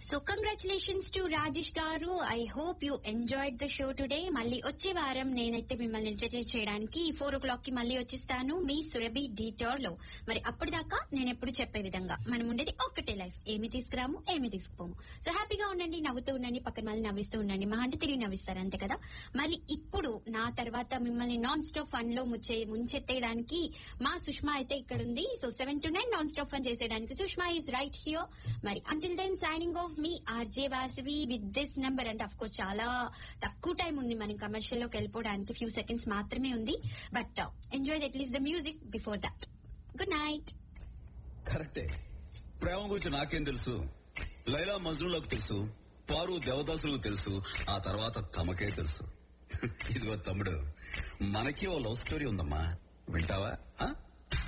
So congratulations to Rajesh garu I hope you enjoyed the show today మళ్ళీ వచ్చే వారం నేనైతే మిమ్మల్ని ఎంటర్టైన్ చేయడానికి ఫోర్ ఓ క్లాక్ కి మళ్ళీ వచ్చిస్తాను మీ సురభి డీటోర్ లో మరి అప్పటిదాకా నేను ఎప్పుడు చెప్పే విధంగా మనం ఉండేది ఒక్కటే లైఫ్ ఏమి తీసుకురాము ఏమి తీసుకుపోము సో హ్యాపీగా ఉండండి నవ్వుతూ ఉండండి పక్కన మళ్ళీ నవ్విస్తూ ఉండండి మా అంటే తిరిగి నవ్విస్తారు అంతే కదా మరి ఇప్పుడు నా తర్వాత మిమ్మల్ని నాన్ స్టాప్ ఫన్ లో ముచ్చే ముంచెత్తేయడానికి మా సుష్మా అయితే ఇక్కడ ఉంది so seven to nine non stop fun చేసేయడానికి సుష్మా ఈజ్ రైట్ హియర్ మరి అంటిల్ దెన్ సైనింగ్ ఆఫ్ మీ RJ Vasavi with this number అంటే అఫ్ కోర్స్ చాలా తక్కువ టైం ఉంది మనం కమర్షియల్ లోకి వెళ్ళిపోవడానికి ఫ్యూ సెకండ్స్ మాత్రమే ఉంది but enjoy at least the music before that good night కరెక్టే ప్రేమ గురించి నాకేం తెలుసు లైలా మజ్నులకు తెలుసు పారు దేవదాసులకు తెలుసు ఆ తర్వాత తమకే తెలుసు ఇదిగో తమ్ముడు మనకి ఓ లవ్ స్టోరీ ఉందమ్మా వింటావా ఆ?